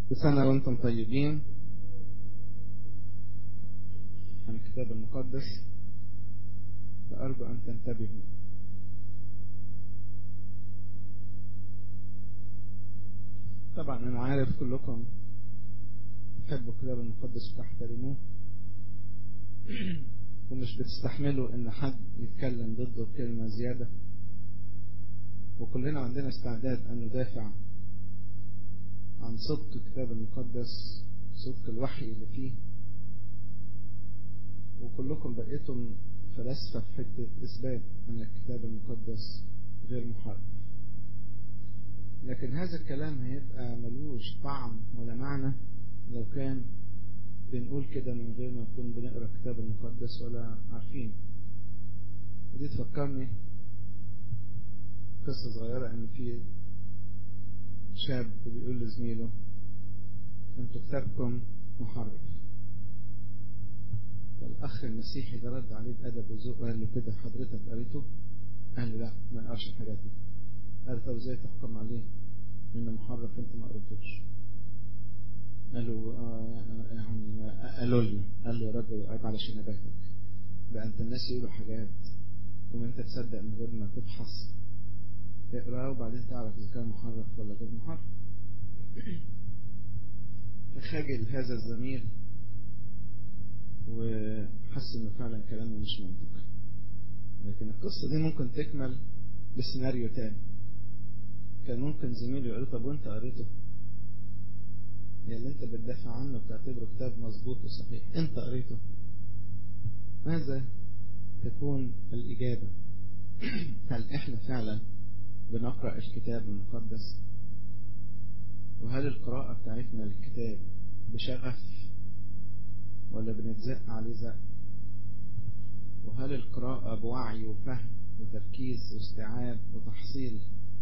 بسنة وانتم طيبين عن الكتاب المقدس فأرجو أن تنتبهوا طبعا أنا عارف كلكم تحبوا الكتاب المقدس وتحترموه ومش بتستحملوا ان حد يتكلم ضده بكلمة زيادة وكلنا عندنا استعداد ان ندافع عن صدق الكتاب المقدس صدق الوحي اللي فيه وكلكم بقيتم فلاسفة في حتة إثبات أن الكتاب المقدس غير محرف لكن هذا الكلام هيبقى ملوش طعم ولا معنى لو كان بنقول كده من غير ما نكون بنقرا الكتاب المقدس ولا عارفين ودي تفكرني قصة صغيرة ان في شاب بيقول لزميله انتوا كتابكم محرف فالاخ المسيحي ده رد عليه بادب وذوق وقال له كده حضرتك قريته؟ قال له لا ما قراش الحاجات دي قال طب ازاي تحكم عليه انه محرف انت ما قريتوش قال له آه يعني قالوا لي قال له يا راجل عيب على شنباتك بقى انت الناس يقولوا حاجات وما انت تصدق من غير ما تبحث اقرا وبعدين تعرف اذا كان محرف ولا غير محرف فخجل هذا الزميل وحس انه فعلا كلامه مش منطقي لكن القصة دي ممكن تكمل بسيناريو تاني كان ممكن زميله يقول طب وانت قريته اللي انت بتدافع عنه بتعتبره كتاب مظبوط وصحيح انت قريته ماذا تكون الإجابة هل احنا فعلا بنقرأ الكتاب المقدس وهل القراءة بتاعتنا للكتاب بشغف ولا بنتزق عليه زق وهل القراءة بوعي وفهم وتركيز واستيعاب وتحصيل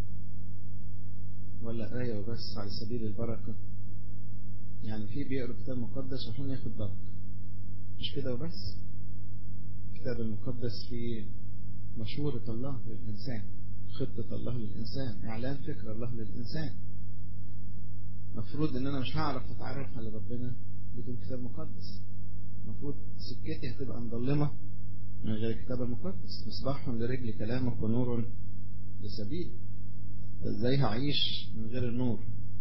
ولا قراية وبس على سبيل البركة يعني في بيقروا كتاب مقدس عشان ياخد بركة مش كده وبس الكتاب المقدس فيه مشورة الله للإنسان خطة الله للإنسان إعلان فكر الله للإنسان مفروض إن أنا مش هعرف أتعرف على ربنا بدون كتاب مقدس مفروض سكتي هتبقى مظلمة من غير الكتاب المقدس مصباح لرجل كلامك ونور لسبيل ازاي هعيش من غير النور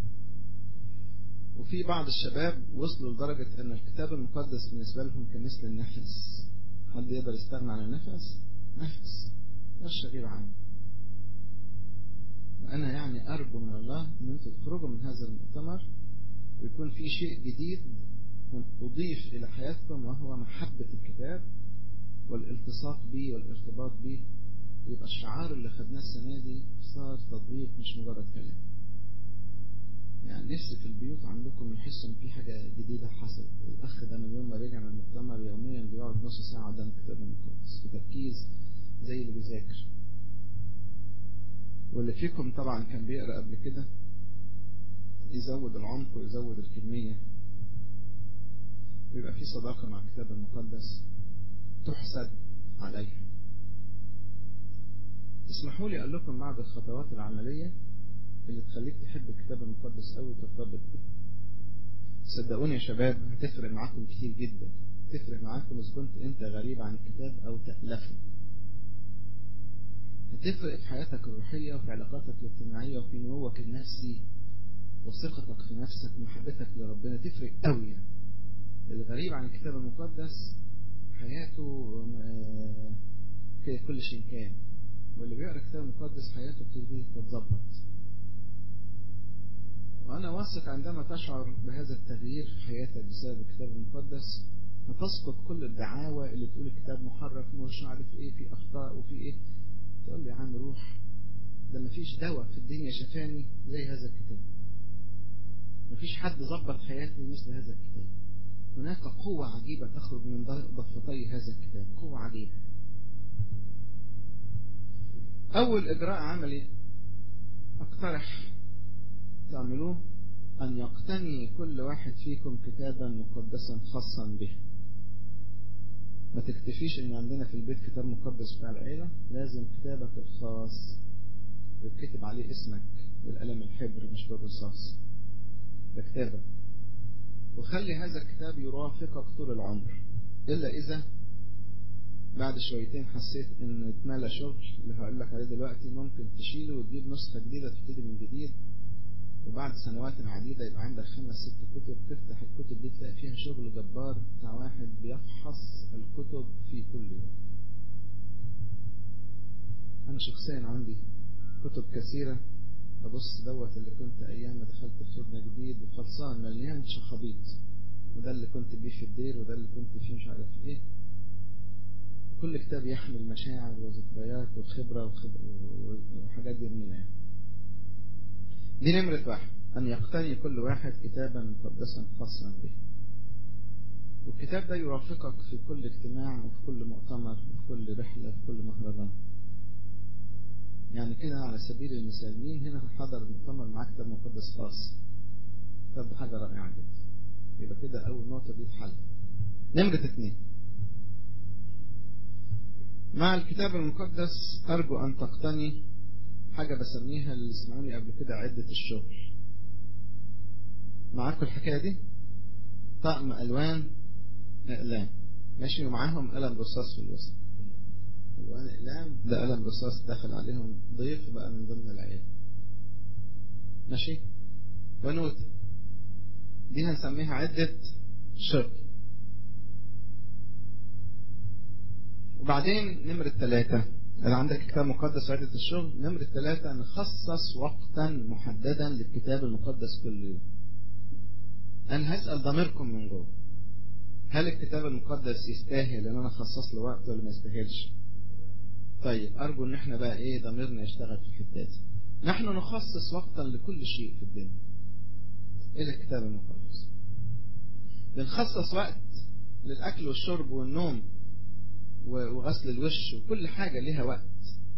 وفي بعض الشباب وصلوا لدرجة ان الكتاب المقدس بالنسبة لهم كمثل النفس حد يقدر يستغنى عن النفس نفس لا شغيل عنه وأنا يعني أرجو من الله أن أنتم تخرجوا من هذا المؤتمر ويكون في شيء جديد أضيف إلى حياتكم وهو محبة الكتاب والالتصاق به والارتباط به يبقى الشعار اللي خدناه السنة دي صار تطبيق مش مجرد كلام يعني نفسي في البيوت عندكم يحسوا ان في حاجة جديدة حصلت الأخ ده من يوم ما رجع من المؤتمر يوميا بيقعد نص ساعة قدام الكتاب المقدس بتركيز زي اللي بيذاكر واللي فيكم طبعا كان بيقرأ قبل كده يزود العمق ويزود الكمية ويبقى في صداقة مع الكتاب المقدس تحسد عليها اسمحوا لي أقول لكم بعض الخطوات العملية اللي تخليك تحب الكتاب المقدس أوي وترتبط به صدقوني يا شباب هتفرق معاكم كتير جدا تفرق معاكم إذا كنت أنت غريب عن الكتاب أو تألفه هتفرق في حياتك الروحية وفي علاقاتك الاجتماعية وفي نموك النفسي وثقتك في نفسك ومحبتك لربنا تفرق قوي يعني. الغريب عن الكتاب المقدس حياته كل شيء كان واللي بيقرأ الكتاب المقدس حياته بتبتدي تتظبط وأنا واثق عندما تشعر بهذا التغيير في حياتك بسبب الكتاب المقدس فتسقط كل الدعاوى اللي تقول الكتاب محرف ومش عارف ايه في أخطاء وفي ايه تقول لي يا عم روح ده مفيش دواء في الدنيا شفاني زي هذا الكتاب مفيش حد ظبط حياتي مثل هذا الكتاب هناك قوة عجيبة تخرج من ضفتي هذا الكتاب قوة عجيبة أول إجراء عملي أقترح تعملوه أن يقتني كل واحد فيكم كتابا مقدسا خاصا به ما تكتفيش ان عندنا في البيت كتاب مقدس بتاع العيلة لازم كتابك الخاص يتكتب عليه اسمك بالقلم الحبر مش بالرصاص ده كتابك وخلي هذا الكتاب يرافقك طول العمر إلا إذا بعد شويتين حسيت ان اتملى شغل اللي هقول لك عليه دلوقتي ممكن تشيله وتجيب نسخة جديدة تبتدي من جديد وبعد سنوات عديدة يبقى عندك خمس ست كتب تفتح الكتب دي تلاقي فيها شغل جبار بتاع واحد بيفحص الكتب في كل يوم أنا شخصيا عندي كتب كثيرة أبص دوت اللي كنت أيام ما دخلت الخدمة جديد وخلصان مليان شخابيط وده اللي كنت بيه في الدير وده اللي كنت فيه مش عارف إيه كل كتاب يحمل مشاعر وذكريات وخبرة وحاجات جميلة يعني. دي نمرة واحد أن يقتني كل واحد كتابا مقدسا خاصا به والكتاب ده يرافقك في كل اجتماع وفي كل مؤتمر وفي كل رحلة في كل مهرجان يعني كده على سبيل المثال مين هنا حضر المؤتمر معاه كتاب مقدس خاص طب حاجة رائعة جدا يبقى كده أول نقطة دي اتحل نمرة اثنين مع الكتاب المقدس أرجو أن تقتني حاجة بسميها اللي سمعوني قبل كده عدة الشغل معاكم الحكاية دي طقم ألوان أقلام ماشي ومعاهم قلم رصاص في الوسط ألوان أقلام ده قلم رصاص داخل عليهم ضيف بقى من ضمن العيال ماشي ونوت دي هنسميها عدة شغل وبعدين نمرة ثلاثة إذا عندك كتاب مقدس وعدة الشغل نمرة ثلاثة نخصص وقتا محددا للكتاب المقدس كل يوم أنا هسأل ضميركم من جوه هل الكتاب المقدس يستاهل ان انا اخصص له وقت ولا ما يستاهلش طيب ارجو ان احنا بقى ايه ضميرنا يشتغل في الحته دي نحن نخصص وقتا لكل شيء في الدنيا الا الكتاب المقدس بنخصص وقت للاكل والشرب والنوم وغسل الوش وكل حاجه ليها وقت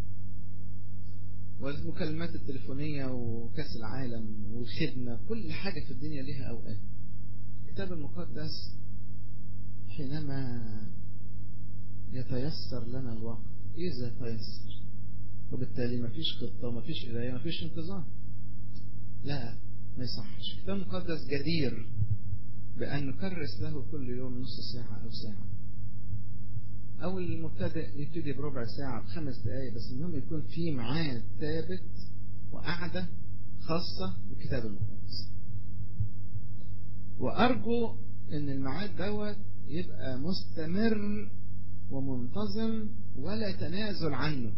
والمكالمات التليفونيه وكاس العالم والخدمه كل حاجه في الدنيا ليها اوقات الكتاب المقدس حينما يتيسر لنا الوقت إذا تيسر وبالتالي مفيش خطة ومفيش قراية مفيش انتظام لا ما يصحش الكتاب المقدس جدير بأن نكرس له كل يوم نص ساعة أو ساعة أو المبتدئ يبتدي بربع ساعة بخمس دقايق بس المهم يكون في ميعاد ثابت وقعدة خاصة بالكتاب المقدس وأرجو إن الميعاد دوت يبقى مستمر ومنتظم ولا تنازل عنه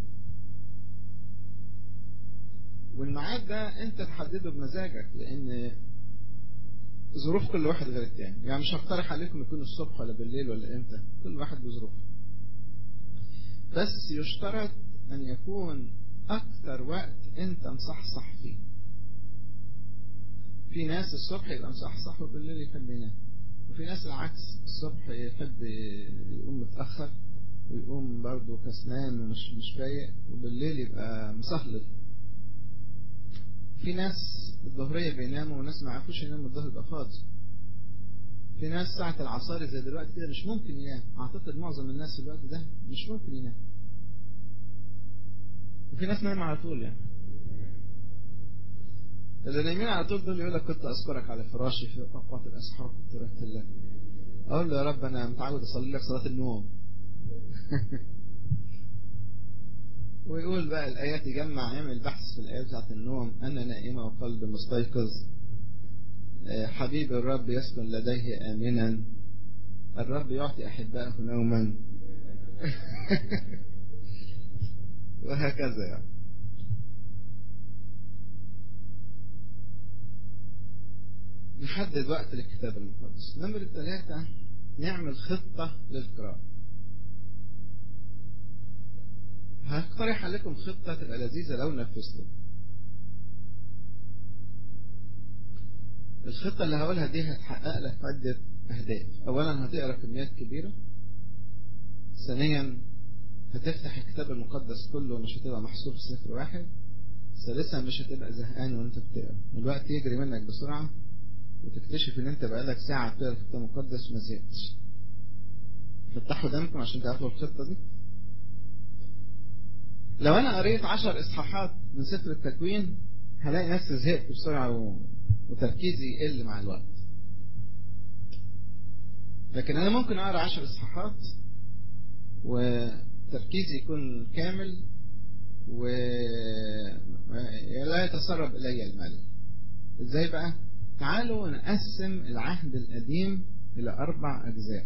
والميعاد ده انت تحدده بمزاجك لان ظروف كل واحد غير التاني يعني مش هقترح عليكم يكون الصبح ولا بالليل ولا امتى كل واحد بظروفه بس يشترط ان يكون اكثر وقت انت مصحصح فيه في ناس الصبح يبقى مصحصح وبالليل يحب ينام وفي ناس العكس الصبح يحب يقوم متأخر ويقوم برضه كسلان ومش مش فايق وبالليل يبقى مسهلل في ناس الظهرية بيناموا وناس ما عرفوش يناموا الظهر يبقى فاضي في ناس ساعة العصاري زي دلوقتي كده مش ممكن ينام أعتقد معظم الناس في الوقت ده مش ممكن ينام وفي ناس نايمة على طول يعني اللي نايمين على طول دول يقول لك كنت أذكرك على فراشي في أوقات الأسحار كنت رتل لك أقول له يا رب أنا متعود أصلي لك صلاة النوم ويقول بقى الآيات يجمع يعمل بحث في الآيات بتاعت النوم أنا نائمة وقلب مستيقظ حبيب الرب يسكن لديه آمنا الرب يعطي أحبائه نوما وهكذا يعني نحدد وقت للكتاب المقدس نمرة ثلاثة نعمل خطة للقراءة هقترح عليكم خطة تبقى لذيذة لو نفذتوا الخطة اللي هقولها دي هتحقق لك عدة أهداف أولا هتقرأ كميات كبيرة ثانيا هتفتح الكتاب المقدس كله مش هتبقى محصور في سفر واحد ثالثا مش هتبقى زهقان وانت بتقرا الوقت يجري منك بسرعة وتكتشف ان انت بقالك ساعة بتقرا في الكتاب المقدس ما زهقتش فتحوا دمكم عشان تعرفوا الخطة دي لو انا قريت عشر اصحاحات من سفر التكوين هلاقي نفسي زهقت بسرعة و... وتركيزي يقل مع الوقت لكن أنا ممكن أقرأ عشر إصحاحات وتركيزي يكون كامل ولا يتسرب إلي الملل إزاي بقى؟ تعالوا نقسم العهد القديم إلى أربع أجزاء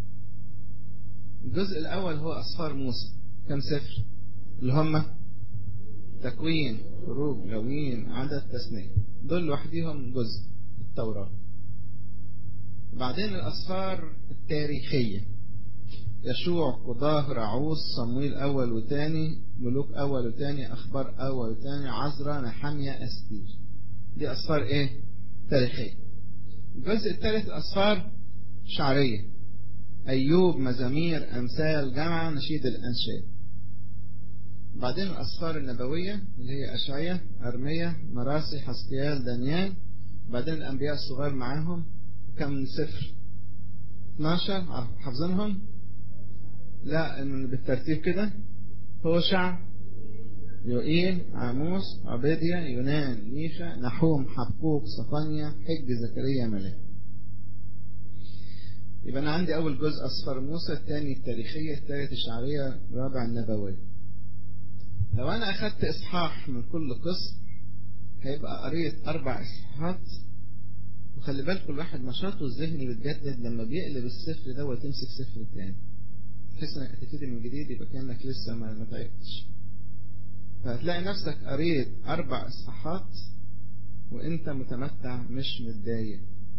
الجزء الأول هو أسفار موسى كم سفر اللي هم تكوين خروج لوين عدد تثنية دول لوحديهم جزء التوراة وبعدين الأسفار التاريخية يشوع قضاه رعوس صمويل أول وتاني ملوك أول وتاني أخبار أول وتاني عزرا نحمية أستير دي أسفار إيه؟ تاريخية الجزء الثالث الأسفار شعرية أيوب مزامير أمثال جمع نشيد الأنشاد بعدين الأسفار النبوية اللي هي أشعية أرمية مراسي حسكيال دانيال بعدين الأنبياء الصغار معاهم كم سفر 12 حافظينهم لا بالترتيب كده هوشع يوئيل عاموس عبيديا يونان ميشا نحوم حبقوق صفانيا حج زكريا ملاك يبقى أنا عندي أول جزء أصفر موسى الثاني التاريخية الثالث الشعرية الرابع النبوية لو أنا أخدت إصحاح من كل قسم هيبقى قريت أربع إصحاحات وخلي بالكم الواحد نشاطه الذهني بيتجدد لما بيقلب السفر ده وتمسك سفر تاني تحس انك هتبتدي من جديد يبقى كانك لسه ما ما تعبتش فهتلاقي نفسك قريت اربع اصحاحات وانت متمتع مش متضايق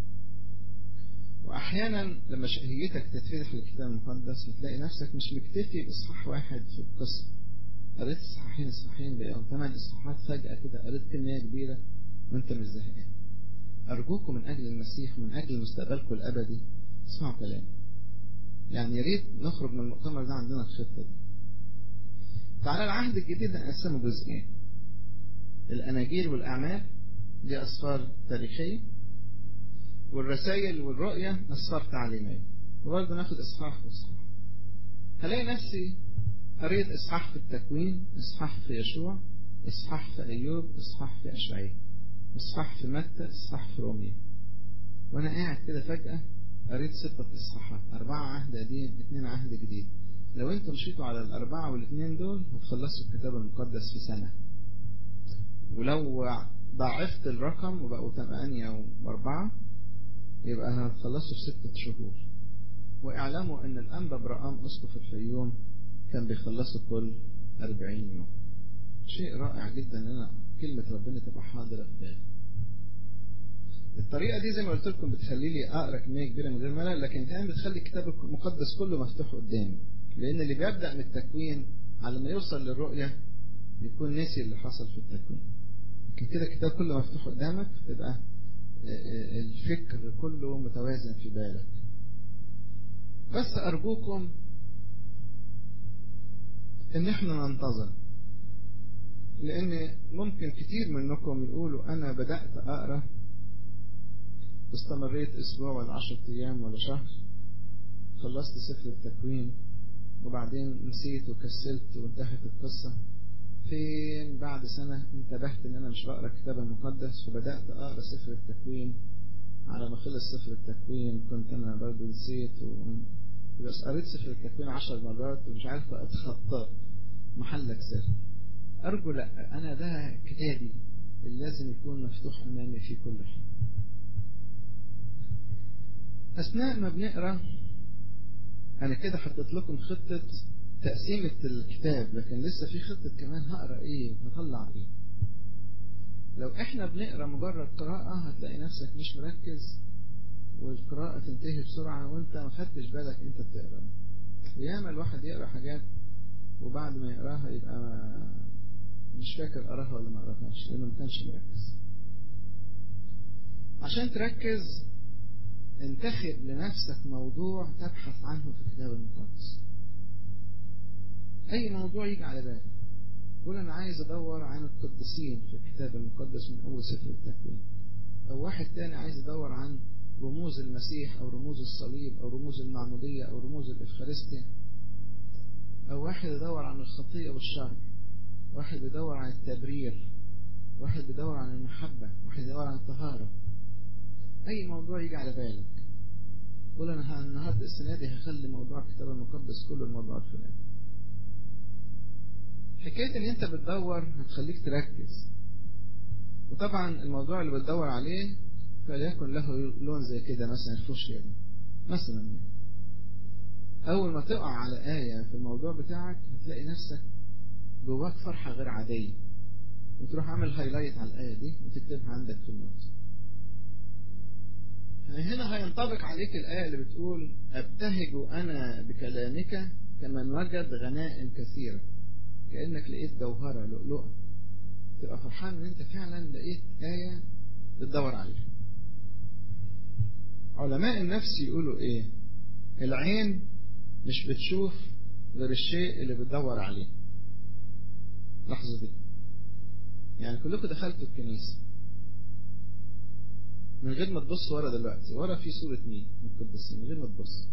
واحيانا لما شهيتك تتفتح للكتاب المقدس هتلاقي نفسك مش مكتفي باصحاح واحد في القسم قريت اصحاحين اصحاحين بقوا ثمان اصحاحات فجاه كده قريت كميه كبيره وانت مش زهقان ارجوكم من اجل المسيح من اجل مستقبلكم الابدي اسمعوا كلامي يعني يا ريت نخرج من المؤتمر ده عندنا الخطه دي تعالى العهد الجديد نقسمه جزئين الاناجيل والاعمال دي اسفار تاريخيه والرسائل والرؤيه اسفار تعليميه وبرضه ناخد اصحاح واصحاح هلاقي نفسي قريت اصحاح في التكوين اصحاح في يشوع اصحاح في ايوب اصحاح في اشعياء اصحاح في متى اصحاح في روميا وانا قاعد كده فجاه قريت ستة إصحاحات أربعة عهد قديم اثنين عهد جديد لو انتوا مشيتوا على الأربعة والاثنين دول هتخلصوا الكتاب المقدس في سنة ولو ضاعفت الرقم وبقوا ثمانية وأربعة يبقى هتخلصوا في ستة شهور واعلموا أن الأنبا برقام أسقف الفيوم كان بيخلصوا كل أربعين يوم شيء رائع جدا ان انا كلمة ربنا تبقى حاضرة في بالي الطريقة دي زي ما قلت لكم بتخلي لي أقرأ كمية كبيرة من غير ملل لكن كمان بتخلي الكتاب المقدس كله مفتوح قدامي لأن اللي بيبدأ من التكوين على ما يوصل للرؤية بيكون نسي اللي حصل في التكوين لكن كده الكتاب كله مفتوح قدامك تبقى الفكر كله متوازن في بالك بس أرجوكم إن احنا ننتظر لأن ممكن كتير منكم يقولوا أنا بدأت أقرأ استمريت أسبوع ولا عشرة أيام ولا شهر خلصت سفر التكوين وبعدين نسيت وكسلت وانتهت القصة فين بعد سنة انتبهت ان انا مش بقرا الكتاب المقدس فبدأت اقرا سفر التكوين على ما خلص سفر التكوين كنت انا برضه نسيت و... بس قريت سفر التكوين عشر مرات ومش عارف اتخطى محلك سر ارجو لا انا ده كتابي اللي لازم يكون مفتوح امامي في كل حين اثناء ما بنقرا انا كده حطيت لكم خطه تقسيمة الكتاب لكن لسه في خطة كمان هقرا ايه هطلع ايه لو احنا بنقرا مجرد قراءة هتلاقي نفسك مش مركز والقراءة تنتهي بسرعة وانت ما خدتش بالك انت بتقرا ياما الواحد يقرا حاجات وبعد ما يقراها يبقى مش فاكر قراها ولا ما قراهاش لانه ما كانش مركز عشان تركز انتخب لنفسك موضوع تبحث عنه في الكتاب المقدس أي موضوع يجي على بالك قول أنا عايز أدور عن القديسين في الكتاب المقدس من أول سفر التكوين أو واحد تاني عايز يدور عن رموز المسيح أو رموز الصليب أو رموز المعمودية أو رموز الإفخارستيا أو واحد يدور عن الخطيئة والشر واحد بيدور عن التبرير واحد بيدور عن المحبة واحد يدور عن الطهارة أي موضوع يجي على بالك قول أنا النهاردة السنة دي هخلي موضوع الكتاب المقدس كله الموضوع الفلاني حكاية إن أنت بتدور هتخليك تركز وطبعا الموضوع اللي بتدور عليه فليكن له لون زي كده مثلا الفوشيا ده مثلا يعني أول ما تقع على آية في الموضوع بتاعك هتلاقي نفسك جواك فرحة غير عادية وتروح عامل هايلايت على الآية دي وتكتبها عندك في النوت هنا هينطبق عليك الآية اللي بتقول أبتهج أنا بكلامك كمن وجد غناء كثيرة كأنك لقيت جوهرة لؤلؤة تبقى فرحان ان انت فعلا لقيت آية بتدور عليها علماء النفس يقولوا ايه العين مش بتشوف غير الشيء اللي بتدور عليه لحظة دي يعني كلكم دخلتوا الكنيسة من غير ما تبص ورا دلوقتي ورا في صورة مين من القديسين من غير ما تبص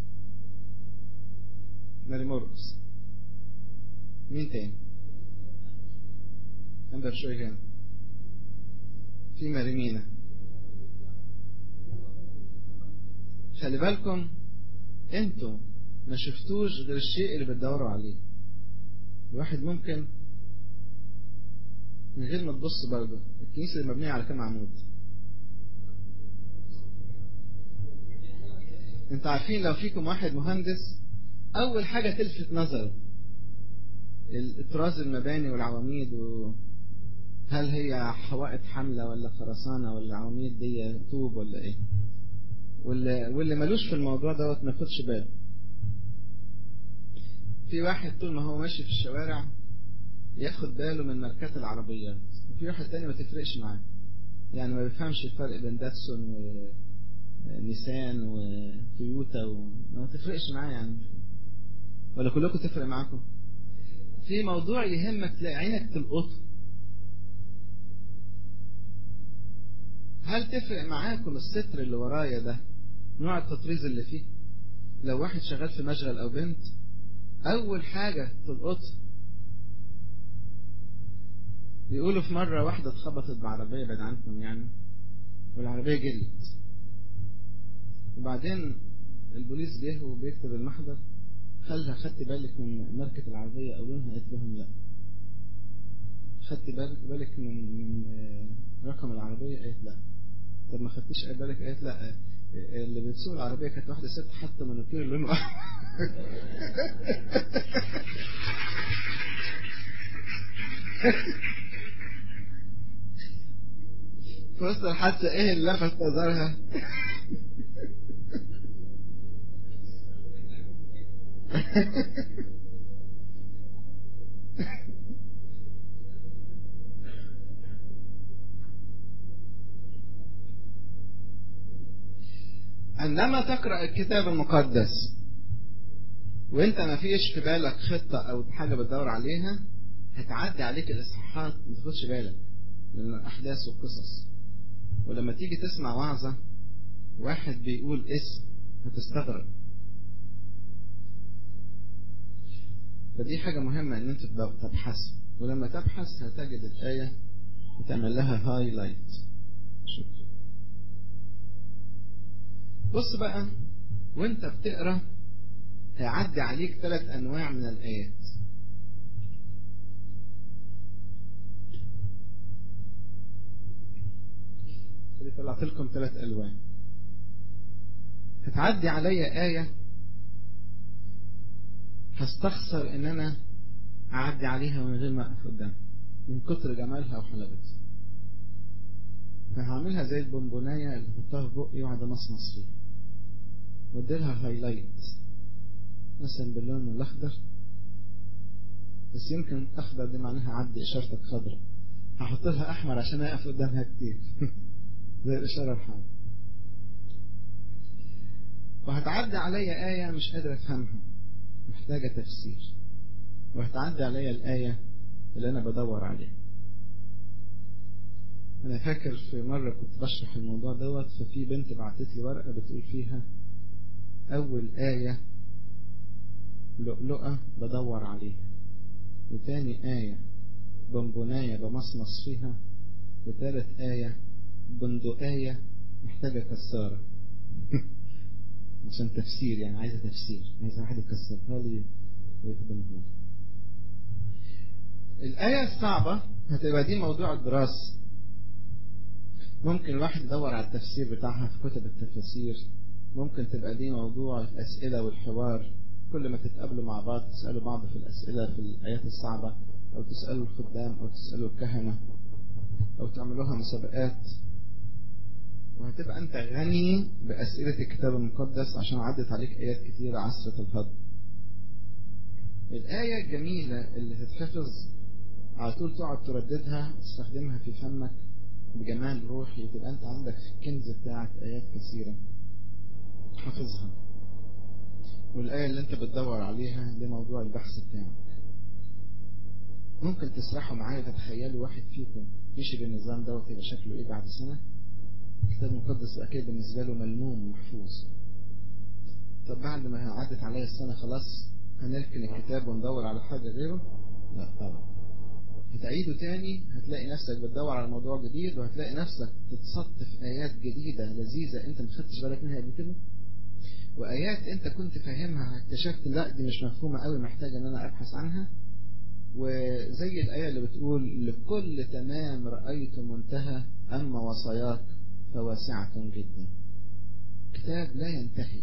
ماري مورقس مين تاني أمبر شوي هنا في ماري مينا خلي بالكم انتوا ما شفتوش غير الشيء اللي بتدوروا عليه الواحد ممكن من غير ما تبص برضه الكنيسة اللي مبنية على كام عمود انتوا عارفين لو فيكم واحد مهندس اول حاجة تلفت نظره الطراز المباني والعواميد و هل هي حوائط حملة ولا خرسانة ولا عواميد دي طوب ولا ايه واللي, واللي ملوش في الموضوع دوت ما ياخدش باله في واحد طول ما هو ماشي في الشوارع ياخد باله من ماركات العربيات وفي واحد تاني ما تفرقش معاه يعني ما بيفهمش الفرق بين داتسون ونيسان وتويوتا وما تفرقش معاه يعني ولا كلكم تفرق معاكم في موضوع يهمك تلاقي عينك تلقطه هل تفرق معاكم الستر اللي ورايا ده نوع التطريز اللي فيه لو واحد شغال في مشغل او بنت اول حاجة تلقطها يقولوا في مرة واحدة اتخبطت بعربية بعد عنكم يعني والعربية جريت وبعدين البوليس جه وبيكتب المحضر هل خدت بالك من ماركة العربية أو لونها قلت لهم لا خدت بالك من من رقم العربية قالت لا طب ما خدتيش بالك قالت لا اللي بتسوق العربية كانت واحدة ست حتى منوكير لونه في وسط الحادثة ايه اللي لفت نظرها عندما تقرأ الكتاب المقدس وانت ما فيش في بالك خطة او حاجة بتدور عليها هتعدي عليك الاصحاحات ما تاخدش بالك من الاحداث والقصص ولما تيجي تسمع وعظة واحد بيقول اسم هتستغرب فدي حاجة مهمة ان انت تبحث ولما تبحث هتجد الآية وتعمل لها هايلايت بص بقى وانت بتقرا هيعدي عليك ثلاث انواع من الايات اللي طلعت لكم ثلاث الوان هتعدي عليا آية هستخسر ان انا اعدي عليها من غير ما اقف قدامها من كتر جمالها وحلاوتها فهعملها زي البونبوناية اللي بحطها في بقي وقعد مصمص فيها واديلها هايلايت مثلا باللون الاخضر بس يمكن اخضر دي معناها عدي اشارتك خضراء هحط لها احمر عشان اقف قدامها كتير زي الاشاره الحمراء وهتعدي عليا آية مش قادر أفهمها محتاجة تفسير وهتعدي عليا الآية اللي أنا بدور عليها أنا فاكر في مرة كنت بشرح الموضوع دوت ففي بنت بعتت لي ورقة بتقول فيها أول آية لؤلؤة بدور عليها وتاني آية بونبوناية بمصمص فيها وتالت آية بندقاية محتاجة كسارة عشان تفسير يعني عايزة تفسير عايزة واحد يكسرها لي ويخدمها الآية الصعبة هتبقى دي موضوع الدراسة ممكن الواحد يدور على التفسير بتاعها في كتب التفاسير ممكن تبقى دي موضوع الأسئلة والحوار كل ما تتقابلوا مع بعض تسألوا بعض في الأسئلة في الآيات الصعبة أو تسألوا الخدام أو تسألوا الكهنة أو تعملوها مسابقات وهتبقى أنت غني بأسئلة الكتاب المقدس عشان عدت عليك آيات كتيرة عسرة الهضم الآية الجميلة اللي تتحفظ على طول تقعد ترددها تستخدمها في فمك بجمال روحي تبقى أنت عندك في الكنز بتاعك آيات كثيرة حافظها والآية اللي أنت بتدور عليها دي موضوع البحث بتاعك ممكن تسرحوا معايا تتخيلوا واحد فيكم مشي بالنظام دوت يبقى شكله إيه بعد سنة الكتاب المقدس بقى كده بالنسبة له ملموم ومحفوظ طب بعد ما عدت عليا السنة خلاص هنركن الكتاب وندور على حاجة غيره لا طبعا هتعيده تاني هتلاقي نفسك بتدور على موضوع جديد وهتلاقي نفسك تتصط في آيات جديدة لذيذة انت ما خدتش بالك منها قبل كده وآيات انت كنت فاهمها اكتشفت لا دي مش مفهومة قوي محتاجة ان انا ابحث عنها وزي الآية اللي بتقول لكل تمام رأيت منتهى أما وصاياك فواسعة جدا كتاب لا ينتهي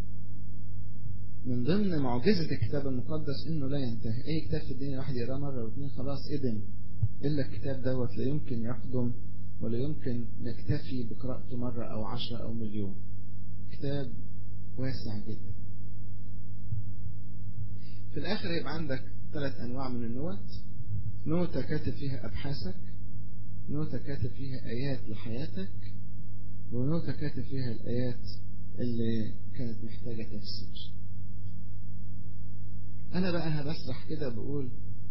من ضمن معجزة الكتاب المقدس انه لا ينتهي اي كتاب في الدنيا واحد يقراه مرة واثنين خلاص ادم الا الكتاب دوت لا يمكن يقدم ولا يمكن نكتفي بقراءته مرة او عشرة او مليون كتاب واسع جدا في الاخر يبقى عندك ثلاث انواع من النوت نوتة كاتب فيها ابحاثك نوتة كاتب فيها ايات لحياتك ونوتة كاتب فيها الايات اللي كانت محتاجة تفسير أنا بقى بسرح كده بقول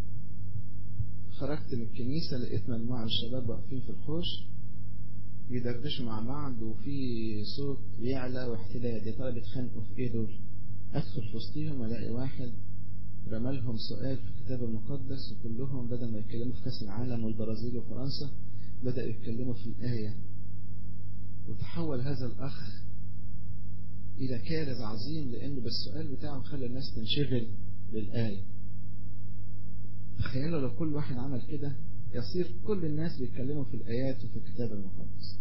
خرجت من الكنيسة لقيت مجموعة الشباب واقفين في الحوش بيدردشوا مع بعض وفي صوت يعلى واحتداد يا ترى بيتخانقوا في ايه دول ادخل في وسطيهم الاقي واحد رمالهم سؤال في الكتاب المقدس وكلهم بدل ما يتكلموا في كاس العالم والبرازيل وفرنسا بدأوا يتكلموا في الآية وتحول هذا الأخ إلى كارث عظيم لأنه بالسؤال بتاعه خلى الناس تنشغل للآية تخيلوا لو كل واحد عمل كده يصير كل الناس بيتكلموا في الآيات وفي الكتاب المقدس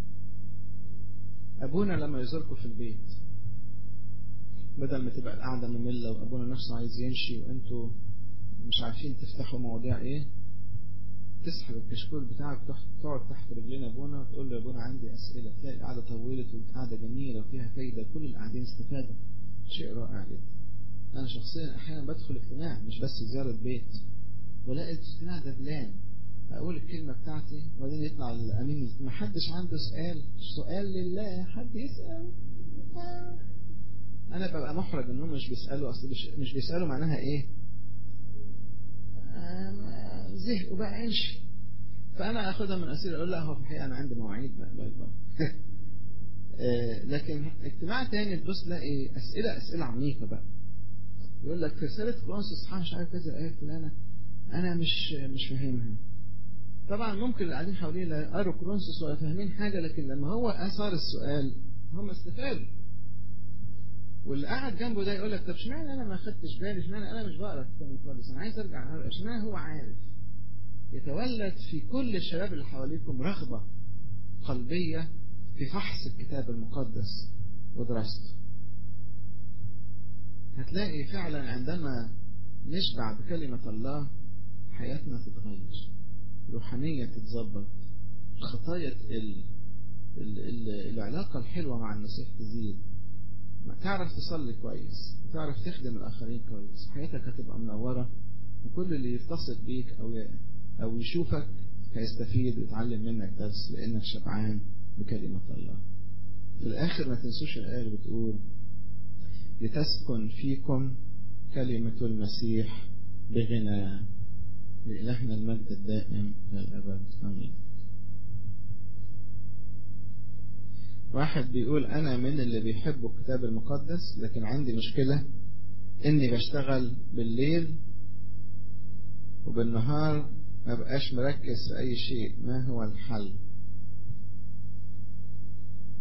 أبونا لما يزوركم في البيت بدل ما تبقى القعدة مملة وأبونا نفسه عايز يمشي وأنتوا مش عارفين تفتحوا مواضيع إيه تسحب الكشكول بتاعك تقعد تحت رجلين أبونا وتقول له يا أبونا عندي أسئلة تلاقي القعدة طولت والقعدة جميلة وفيها فايدة كل القاعدين استفادوا شيء رائع جدا أنا شخصيا أحيانا بدخل اجتماع مش بس زيارة بيت ولاقي الاجتماع دبلان أقول الكلمة بتاعتي وبعدين يطلع الأمين ما حدش عنده سؤال سؤال لله حد يسأل آه. أنا ببقى محرج إنهم مش بيسألوا أصل مش بيسألوا معناها إيه آه زهقوا بقى امشي فأنا أخدها من أسئلة أقول لا هو في الحقيقة أنا عندي مواعيد بقى بقى بقى. آه لكن اجتماع تاني تبص تلاقي أسئلة أسئلة عميقة بقى يقول لك في رسالة كورنثوس صحيح مش عارف كذا الآية فلانة أنا مش مش فاهمها طبعا ممكن اللي قاعدين حواليه لا قروا كورنثوس ولا فاهمين حاجة لكن لما هو أثار السؤال هم استفادوا واللي قاعد جنبه ده يقول لك طب اشمعنى أنا ما خدتش بالي اشمعنى أنا مش بقرا الكتاب المقدس أنا عايز أرجع اشمعنى هو عارف يتولد في كل الشباب اللي حواليكم رغبة قلبية في فحص الكتاب المقدس ودراسته هتلاقي فعلا عندما نشبع بكلمة الله حياتنا تتغير روحانية تتظبط الخطايا تقل العلاقة الحلوة مع المسيح تزيد تعرف تصلي كويس تعرف تخدم الآخرين كويس حياتك هتبقى منورة وكل اللي يتصل بيك أو أو يشوفك هيستفيد ويتعلم منك درس لأنك شبعان بكلمة الله في الآخر ما تنسوش الآية اللي بتقول لتسكن فيكم كلمة المسيح بغنى لإلهنا المجد الدائم للأبد آمين واحد بيقول أنا من اللي بيحبوا الكتاب المقدس لكن عندي مشكلة إني بشتغل بالليل وبالنهار ما بقاش مركز في أي شيء ما هو الحل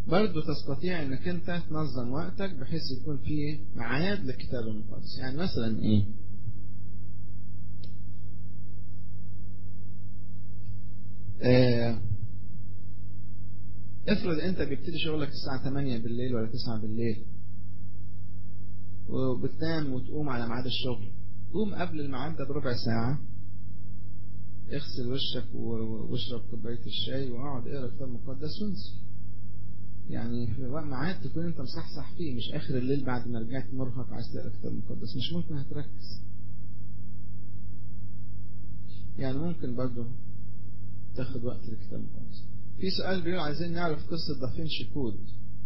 برضو تستطيع انك انت تنظم وقتك بحيث يكون فيه ميعاد للكتاب المقدس يعني مثلا ايه آه افرض انت بيبتدي شغلك الساعة 8 بالليل ولا 9 بالليل وبتنام وتقوم على ميعاد الشغل قوم قبل الميعاد ده بربع ساعة اغسل وشك واشرب كوباية الشاي واقعد اقرا كتاب مقدس وانزل يعني في وقت ميعاد تكون انت مصحصح فيه مش اخر الليل بعد ما رجعت مرهق عايز تقرا كتاب مقدس مش ممكن هتركز يعني ممكن برضه تاخد وقت للكتاب المقدس في سؤال بيقول عايزين نعرف قصة دافنشي كود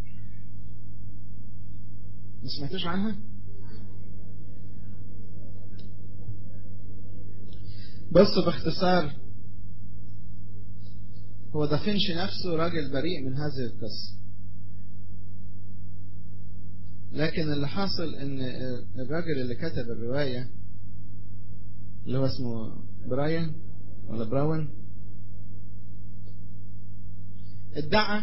ما سمعتوش عنها؟ بصوا باختصار هو دافنشي نفسه راجل بريء من هذه القصة لكن اللي حاصل ان الراجل اللي كتب الرواية اللي هو اسمه براين ولا براون ادعى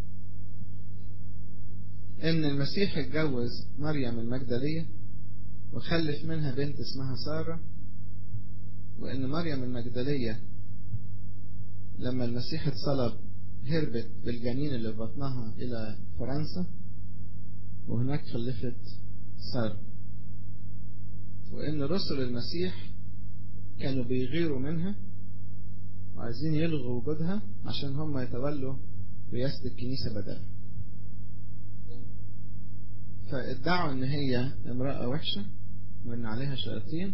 ان المسيح اتجوز مريم المجدلية وخلف منها بنت اسمها سارة وان مريم المجدلية لما المسيح اتصلب هربت بالجنين اللي في بطنها الى فرنسا وهناك خلفت سارة وان رسل المسيح كانوا بيغيروا منها وعايزين يلغوا وجودها عشان هم يتولوا رئاسة الكنيسة بدلها فادعوا ان هي امرأة وحشة وان عليها شياطين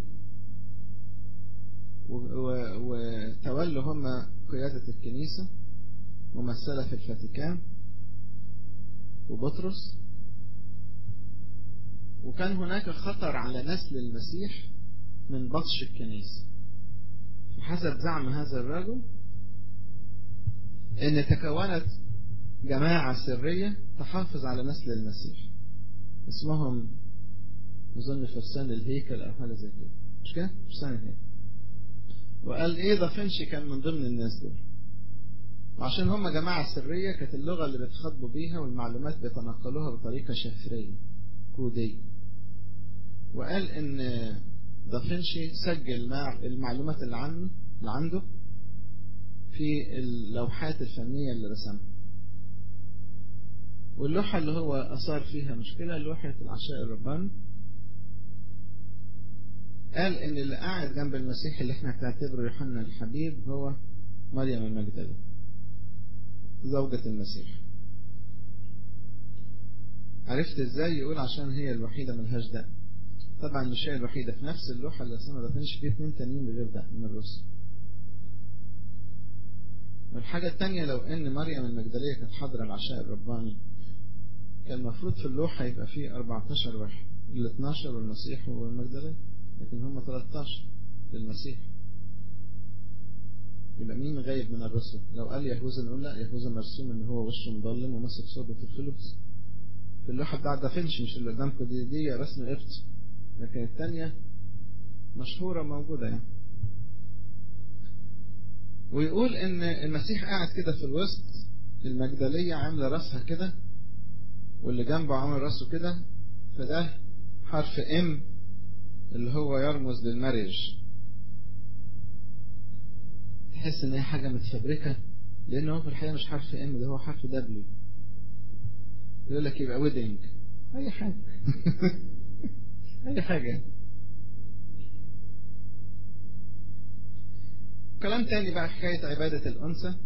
وتولوا هم قيادة الكنيسة ممثلة في الفاتيكان وبطرس وكان هناك خطر على نسل المسيح من بطش الكنيسة حسب زعم هذا الرجل ان تكونت جماعة سرية تحافظ على نسل المسيح اسمهم اظن فرسان الهيكل او حاجة زي كده مش كده فرسان الهيكل وقال ايه دافنشي كان من ضمن الناس دول وعشان هم جماعة سرية كانت اللغة اللي بيتخاطبوا بيها والمعلومات بيتنقلوها بطريقة شفرية كودية وقال ان دافنشي سجل المعلومات اللي عنه اللي عنده في اللوحات الفنية اللي رسمها واللوحة اللي هو أثار فيها مشكلة لوحة العشاء الرباني قال إن اللي قاعد جنب المسيح اللي احنا بنعتبره يوحنا الحبيب هو مريم المجدلة زوجة المسيح عرفت ازاي يقول عشان هي الوحيدة ملهاش دقن طبعا مش هي الوحيدة في نفس اللوحة اللي اسمها دفنش فيه اتنين تانيين بغير دقن من الرسل والحاجة التانية لو ان مريم المجدلية كانت حاضرة العشاء الرباني كان المفروض في اللوحة يبقى فيه 14 واحد ال 12 والمسيح والمجدلية لكن هم 13 للمسيح يبقى مين غايب من الرسل لو قال يهوذا نقول لا يهوذا مرسوم ان هو وشه مظلم وماسك صوبة الفلوس في اللوحة بتاعت دافنشي مش اللي قدامكم دي دي رسم قبط لكن الثانية مشهورة موجودة يعني ويقول ان المسيح قاعد كده في الوسط المجدلية عاملة راسها كده واللي جنبه عامل راسه كده فده حرف ام اللي هو يرمز للماريج تحس ان هي حاجة متفبركة لان هو في الحقيقة مش حرف ام ده هو حرف دبليو يقول لك يبقى ويدنج اي حاجة اي حاجة كلام تاني بقى حكاية عبادة الأنثى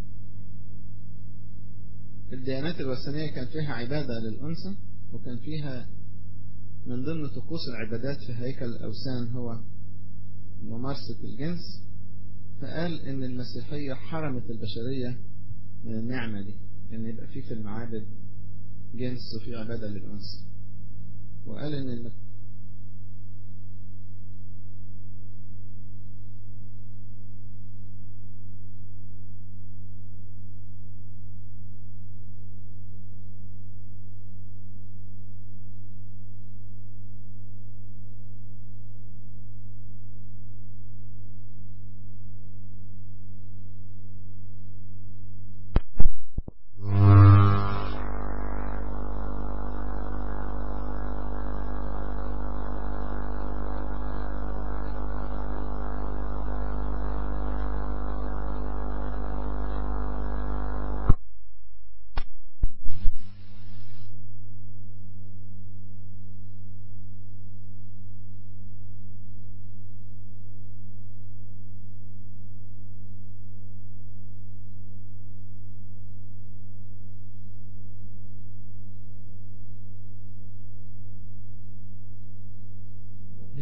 الديانات الوثنية كان فيها عبادة للأنثى وكان فيها من ضمن طقوس العبادات في هيكل الأوثان هو ممارسة الجنس فقال إن المسيحية حرمت البشرية من النعمة دي إن يبقى في في المعابد جنس وفي عبادة للأنثى وقال إن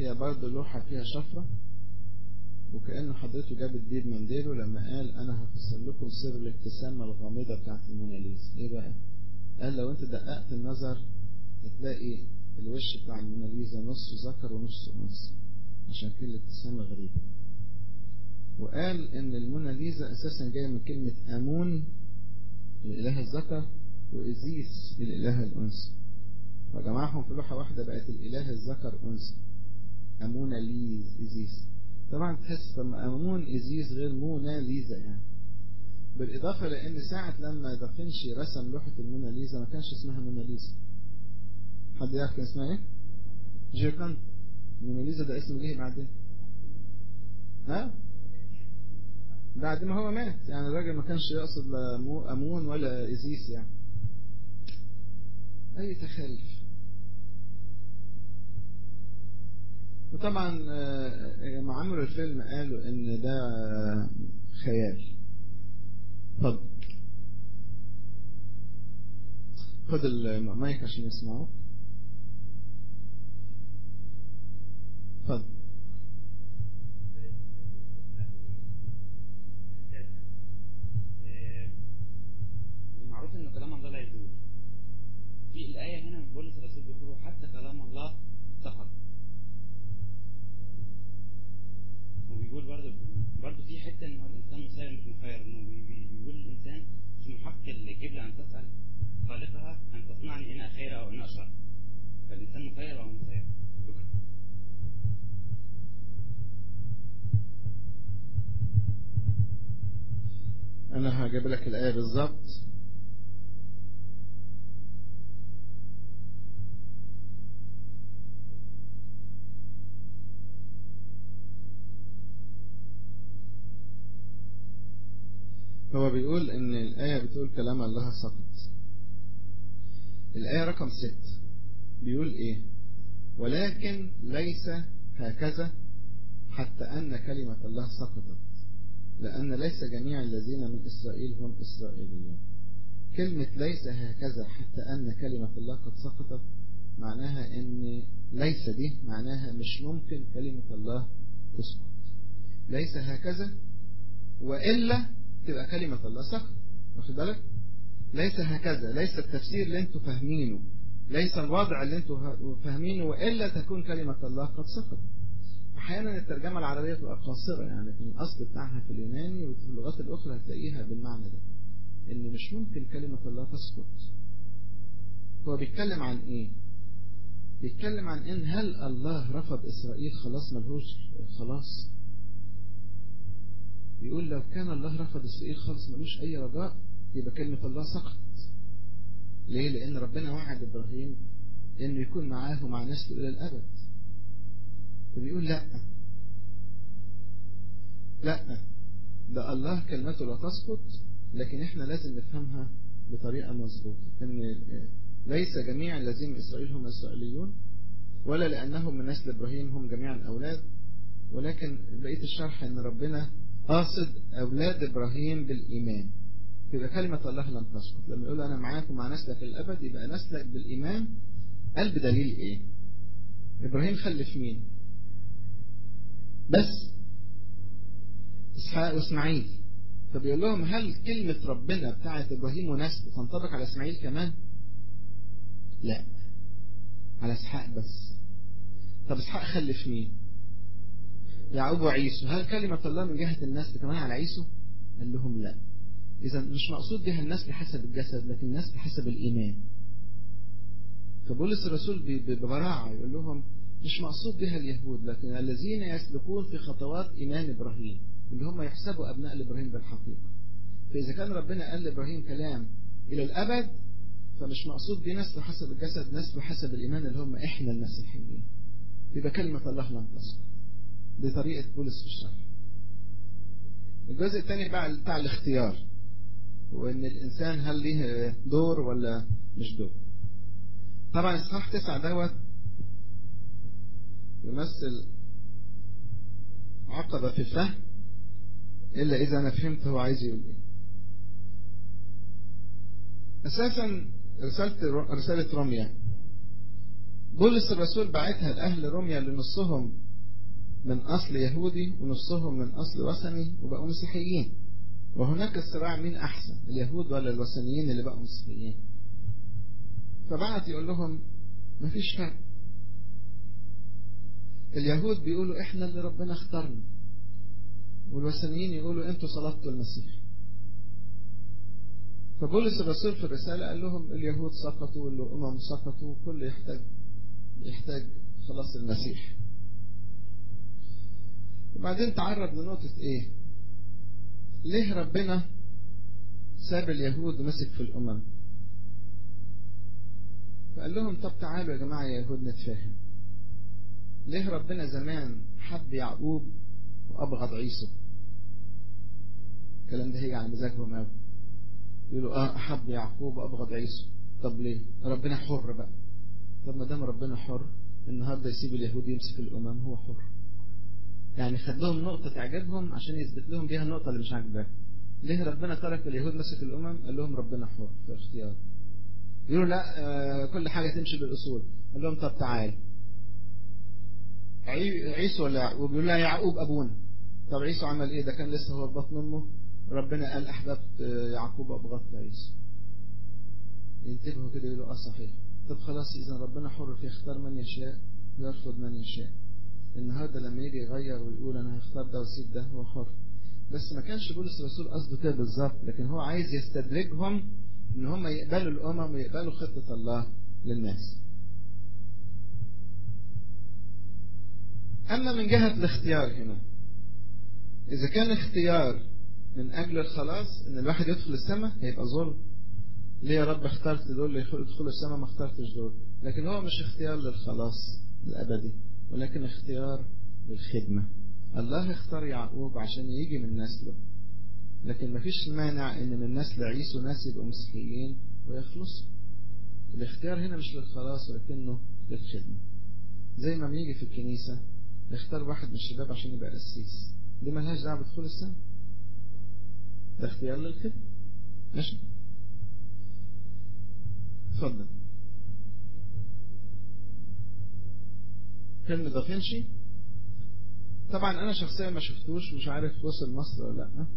هي برضه لوحة فيها شفرة وكأنه حضرته جاب الديب من ديله لما قال أنا هفسر لكم سر الابتسامة الغامضة بتاعت الموناليزا إيه بقى؟ قال لو أنت دققت النظر هتلاقي الوش بتاع الموناليزا نصه ذكر ونصه أنثى عشان كده الابتسامة غريبة وقال إن الموناليزا أساسا جاية من كلمة أمون الإله الذكر وإزيس الإله الأنثى فجمعهم في لوحة واحدة بقت الإله الذكر أنثى أموناليز إزيس طبعا تحس طب أمون إزيس غير موناليزا يعني بالإضافة لأن ساعة لما دافنشي رسم لوحة الموناليزا ما كانش اسمها موناليزا حد يعرف كان اسمها ايه؟ جيركان الموناليزا ده اسم جه بعدين ها؟ بعد ما هو مات يعني الراجل ما كانش يقصد لا أمون ولا إزيس يعني أي تخلف وطبعا لما عملوا الفيلم قالوا ان ده خيال اتفضل خد المايك عشان يسمعوا اتفضل معروف انه كلام الله لا يزول في الآية هنا بولس الرسول بيقول حتى كلام الله سقط وبيقول برضه برضه في حته ان هو الانسان مسير مش مخير انه بيقول الانسان مش من حق الجبله ان تسال خالقها ان تصنعني ان خير او ان شر فالانسان مخير او مسير شكرا انا هجيب لك الايه بالظبط هو بيقول ان الآية بتقول كلام الله سقط الآية رقم ست بيقول ايه ولكن ليس هكذا حتى أن كلمة الله سقطت لأن ليس جميع الذين من إسرائيل هم إسرائيليون كلمة ليس هكذا حتى أن كلمة الله قد سقطت معناها ان ليس دي معناها مش ممكن كلمة الله تسقط ليس هكذا وإلا تبقى كلمة الله سقط واخد بالك ليس هكذا ليس التفسير اللي انتوا فاهمينه ليس الوضع اللي انتوا فاهمينه وإلا تكون كلمة الله قد سقط أحيانا الترجمة العربية تبقى قاصرة يعني في الأصل بتاعها في اليوناني وفي اللغات الأخرى هتلاقيها بالمعنى ده إن مش ممكن كلمة الله تسقط هو بيتكلم عن إيه بيتكلم عن إن هل الله رفض إسرائيل خلاص ملهوش خلاص بيقول لو كان الله رفض إسرائيل خالص ملوش أي رجاء يبقى كلمة الله سقطت ليه لأن ربنا وعد إبراهيم إنه يكون معاه ومع نسله إلى الأبد فبيقول لا لا ده الله كلمته لا تسقط لكن احنا لازم نفهمها بطريقة مظبوطة ان ليس جميع الذين من إسرائيل هم إسرائيليون ولا لأنهم من نسل إبراهيم هم جميع الأولاد ولكن بقية الشرح ان ربنا قاصد أولاد إبراهيم بالإيمان يبقى كلمة الله لم تسقط لما يقول أنا معاك ومع نسلك الأبد يبقى نسلك بالإيمان قال بدليل إيه إبراهيم خلف مين بس إسحاق وإسماعيل فبيقول لهم هل كلمة ربنا بتاعت إبراهيم ونسل تنطبق على إسماعيل كمان لا على إسحاق بس طب إسحاق خلف مين يعقوب وعيسو هل كلمة الله من جهة النسل كمان على عيسو قال لهم لا إذا مش مقصود بها النسل حسب الجسد لكن النسل حسب الإيمان فبولس الرسول ببراعة يقول لهم مش مقصود بها اليهود لكن الذين يسلكون في خطوات إيمان إبراهيم اللي هم يحسبوا أبناء لإبراهيم بالحقيقة فإذا كان ربنا قال لإبراهيم كلام إلى الأبد فمش مقصود بنسل حسب الجسد نسل حسب الإيمان اللي هم إحنا المسيحيين يبقى كلمة الله لن تسقط دي طريقة بولس في الشرح الجزء الثاني بقى بتاع الاختيار وإن الإنسان هل ليه دور ولا مش دور طبعا إصحاح تسعة دوت يمثل عقبة في الفهم إلا إذا أنا فهمت هو عايز يقول إيه أساسا رسالة رسالة روميا بولس الرسول بعتها لأهل روميا اللي نصهم من أصل يهودي ونصهم من أصل وثني وبقوا مسيحيين وهناك الصراع مين أحسن اليهود ولا الوثنيين اللي بقوا مسيحيين فبعت يقول لهم مفيش فرق اليهود بيقولوا احنا اللي ربنا اختارنا والوثنيين يقولوا انتوا صلبتوا المسيح فبولس الرسول في الرسالة قال لهم اليهود سقطوا والأمم سقطوا وكل يحتاج يحتاج خلاص المسيح وبعدين تعرض لنقطة ايه ليه ربنا ساب اليهود ومسك في الأمم فقال لهم طب تعالوا يا جماعة يا يهود نتفاهم ليه ربنا زمان حب يعقوب وأبغض عيسو الكلام ده هيجي على مزاجهم قوي يقولوا اه أحب يعقوب وأبغض عيسو طب ليه ربنا حر بقى طب ما دام ربنا حر النهارده يسيب اليهود يمسك الأمم هو حر يعني خد لهم نقطة تعجبهم عشان يثبت لهم بيها النقطة اللي مش عاجباهم ليه ربنا ترك اليهود مسك الأمم قال لهم ربنا حر في اختيار يقولوا لا آه كل حاجة تمشي بالأصول قال لهم طب تعال عيسو ولا يعقوب يقول لا يعقوب أبونا طب عيسو عمل إيه ده كان لسه هو في بطن أمه ربنا قال أحببت يعقوب وأبغضت عيسو ينتبهوا كده يقولوا اه صحيح طب خلاص إذا ربنا حر في يختار من يشاء ويرفض من يشاء النهارده لما يجي يغير ويقول أنا هختار ده واسيب ده هو حر بس ما كانش بولس الرسول قصده كده بالظبط لكن هو عايز يستدرجهم ان هم يقبلوا الامم ويقبلوا خطة الله للناس اما من جهة الاختيار هنا اذا كان اختيار من اجل الخلاص ان الواحد يدخل السماء هيبقى ظلم ليه يا رب اخترت دول اللي يدخلوا السماء ما اخترتش دول لكن هو مش اختيار للخلاص الابدي ولكن اختيار للخدمة الله اختار يعقوب عشان يجي من نسله لكن مفيش مانع ان من نسل عيسو ناس يبقوا مسيحيين ويخلصوا الاختيار هنا مش للخلاص ولكنه للخدمة زي ما بيجي في الكنيسة يختار واحد من الشباب عشان يبقى قسيس دي ملهاش دعوة بدخول السنة ده اختيار للخدمة ماشي اتفضل فيلم دافنشي طبعا انا شخصيا ما شفتوش مش عارف وصل مصر ولا لا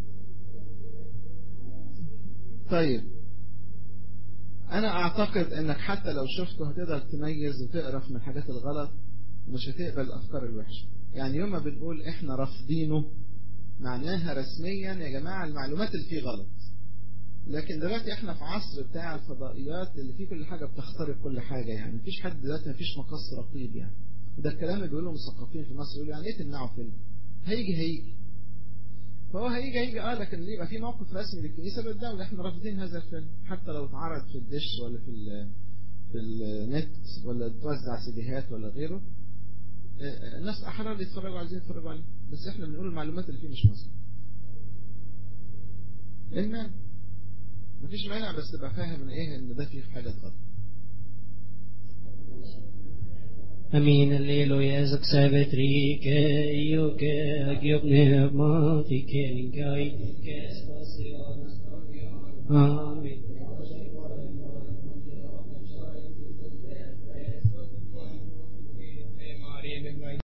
طيب انا اعتقد انك حتى لو شفته هتقدر تميز وتقرف من الحاجات الغلط ومش هتقبل الافكار الوحشه يعني يوم ما بنقول احنا رافضينه معناها رسميا يا جماعه المعلومات اللي فيه غلط لكن دلوقتي احنا في عصر بتاع الفضائيات اللي فيه كل حاجه بتخترق كل حاجه يعني مفيش حد دلوقتي مفيش مقص رقيب يعني وده الكلام اللي بيقولوا المثقفين في مصر يقولوا يعني ايه تمنعوا فيلم هيجي هيجي فهو هيجي هيجي اه لكن يبقى في موقف رسمي للكنيسه بالدوله احنا رافضين هذا الفيلم حتى لو اتعرض في الدش ولا في ال في النت ولا اتوزع سيديهات ولا غيره الناس احرار يتفرجوا عايزين يتفرجوا عليه بس احنا بنقول المعلومات اللي فيه مش مظبوطه ايه المانع مفيش مانع بس تبقى فاهم ان ايه ان ده فيه حاجه غلط Amin alleluia zaksavet rike ioke agiop pneumati keninkai ke spasionas Amin.